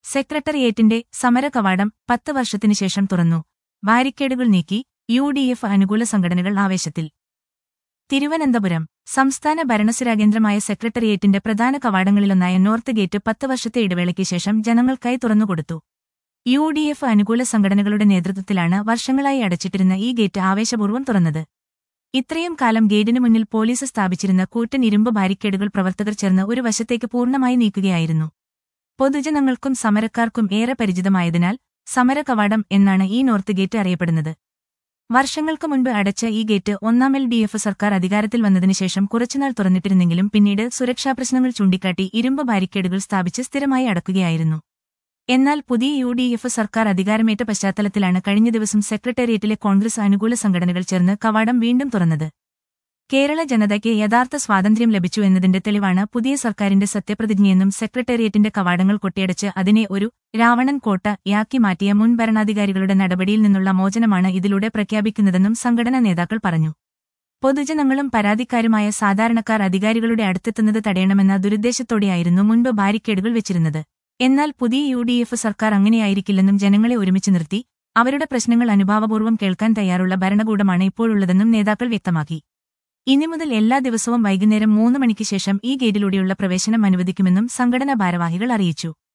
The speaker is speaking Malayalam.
സെക്രട്ടറിയേറ്റിന്റെ സമരകവാടം പത്ത് വർഷത്തിനുശേഷം തുറന്നു ബാരിക്കേഡുകൾ നീക്കി യു ഡി എഫ് അനുകൂല സംഘടനകൾ ആവേശത്തിൽ തിരുവനന്തപുരം സംസ്ഥാന ഭരണസിരാകേന്ദ്രമായ സെക്രട്ടറിയേറ്റിന്റെ പ്രധാന കവാടങ്ങളിലൊന്നായ നോർത്ത് ഗേറ്റ് പത്ത് വർഷത്തെ ഇടവേളയ്ക്ക് ശേഷം ജനങ്ങൾക്കായി തുറന്നുകൊടുത്തു യു ഡി എഫ് അനുകൂല സംഘടനകളുടെ നേതൃത്വത്തിലാണ് വർഷങ്ങളായി അടച്ചിട്ടിരുന്ന ഈ ഗേറ്റ് ആവേശപൂർവ്വം തുറന്നത് ഇത്രയും കാലം ഗേറ്റിനു മുന്നിൽ പോലീസ് സ്ഥാപിച്ചിരുന്ന കൂറ്റൻ ഇരുമ്പ് ബാരിക്കേഡുകൾ പ്രവർത്തകർ ചേർന്ന് ഒരു വശത്തേക്ക് പൂർണ്ണമായി നീക്കുകയായിരുന്നു പൊതുജനങ്ങൾക്കും സമരക്കാർക്കും ഏറെ പരിചിതമായതിനാൽ സമരകവാടം എന്നാണ് ഈ നോർത്ത് ഗേറ്റ് അറിയപ്പെടുന്നത് വർഷങ്ങൾക്ക് മുൻപ് അടച്ച ഈ ഗേറ്റ് ഒന്നാം എൽ ഡി എഫ് സർക്കാർ അധികാരത്തിൽ വന്നതിനുശേഷം കുറച്ചുനാൾ തുറന്നിട്ടിരുന്നെങ്കിലും പിന്നീട് സുരക്ഷാ പ്രശ്നങ്ങൾ ചൂണ്ടിക്കാട്ടി ഇരുമ്പ് ബാരിക്കേഡുകൾ സ്ഥാപിച്ച് സ്ഥിരമായി അടക്കുകയായിരുന്നു എന്നാൽ പുതിയ യു ഡി എഫ് സർക്കാർ അധികാരമേറ്റ പശ്ചാത്തലത്തിലാണ് കഴിഞ്ഞ ദിവസം സെക്രട്ടേറിയറ്റിലെ കോൺഗ്രസ് അനുകൂല സംഘടനകൾ ചേർന്ന് കവാടം വീണ്ടും തുറന്നത് കേരള ജനതയ്ക്ക് യഥാർത്ഥ സ്വാതന്ത്ര്യം ലഭിച്ചു എന്നതിന്റെ തെളിവാണ് പുതിയ സർക്കാരിന്റെ സത്യപ്രതിജ്ഞയെന്നും സെക്രട്ടേറിയറ്റിന്റെ കവാടങ്ങൾ കൊട്ടിയടച്ച് അതിനെ ഒരു രാവണൻ കോട്ട യാക്കി മാറ്റിയ മുൻ ഭരണാധികാരികളുടെ നടപടിയിൽ നിന്നുള്ള മോചനമാണ് ഇതിലൂടെ പ്രഖ്യാപിക്കുന്നതെന്നും സംഘടനാ നേതാക്കൾ പറഞ്ഞു പൊതുജനങ്ങളും പരാതിക്കാരുമായ സാധാരണക്കാർ അധികാരികളുടെ അടുത്തെത്തുന്നത് തടയണമെന്ന ദുരുദ്ദേശത്തോടെയായിരുന്നു മുൻപ് ബാരിക്കേഡുകൾ വെച്ചിരുന്നത് എന്നാൽ പുതിയ യു ഡി എഫ് സർക്കാർ അങ്ങനെയായിരിക്കില്ലെന്നും ജനങ്ങളെ ഒരുമിച്ച് നിർത്തി അവരുടെ പ്രശ്നങ്ങൾ അനുഭാവപൂർവ്വം കേൾക്കാൻ തയ്യാറുള്ള ഭരണകൂടമാണ് ഇപ്പോഴുള്ളതെന്നും നേതാക്കൾ വ്യക്തമാക്കി ഇനി മുതൽ എല്ലാ ദിവസവും വൈകുന്നേരം മൂന്ന് മണിക്ക് ശേഷം ഈ ഗേറ്റിലൂടെയുള്ള പ്രവേശനം അനുവദിക്കുമെന്നും സംഘടനാ ഭാരവാഹികൾ അറിയിച്ചു